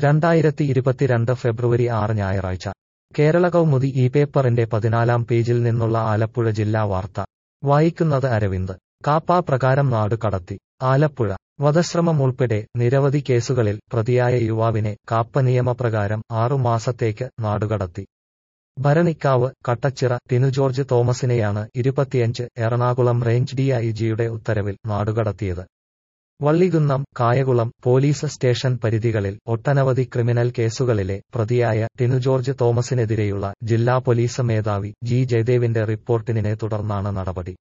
രണ്ടായിരത്തി ഇരുപത്തിരണ്ട് ഫെബ്രുവരി ആറ് ഞായറാഴ്ച കേരള കൗമുദി ഈ പേപ്പറിന്റെ പതിനാലാം പേജിൽ നിന്നുള്ള ആലപ്പുഴ ജില്ലാ വാർത്ത വായിക്കുന്നത് അരവിന്ദ് കാപ്പ പ്രകാരം നാട് കടത്തി ആലപ്പുഴ വധശ്രമം ഉൾപ്പെടെ നിരവധി കേസുകളിൽ പ്രതിയായ യുവാവിനെ കാപ്പ നിയമപ്രകാരം ആറുമാസത്തേക്ക് നാടുകടത്തി ഭരണിക്കാവ് കട്ടച്ചിറ ടിനു ജോർജ് തോമസിനെയാണ് ഇരുപത്തിയഞ്ച് എറണാകുളം റേഞ്ച് ഡിഐജിയുടെ ഉത്തരവിൽ നാടുകടത്തിയത് വള്ളികുന്നം കായകുളം പോലീസ് സ്റ്റേഷൻ പരിധികളിൽ ഒട്ടനവധി ക്രിമിനൽ കേസുകളിലെ പ്രതിയായ ടിനു ജോർജ് തോമസിനെതിരെയുള്ള ജില്ലാ പോലീസ് മേധാവി ജി ജയദേവിന്റെ റിപ്പോർട്ടിനെ തുടർന്നാണ് നടപടി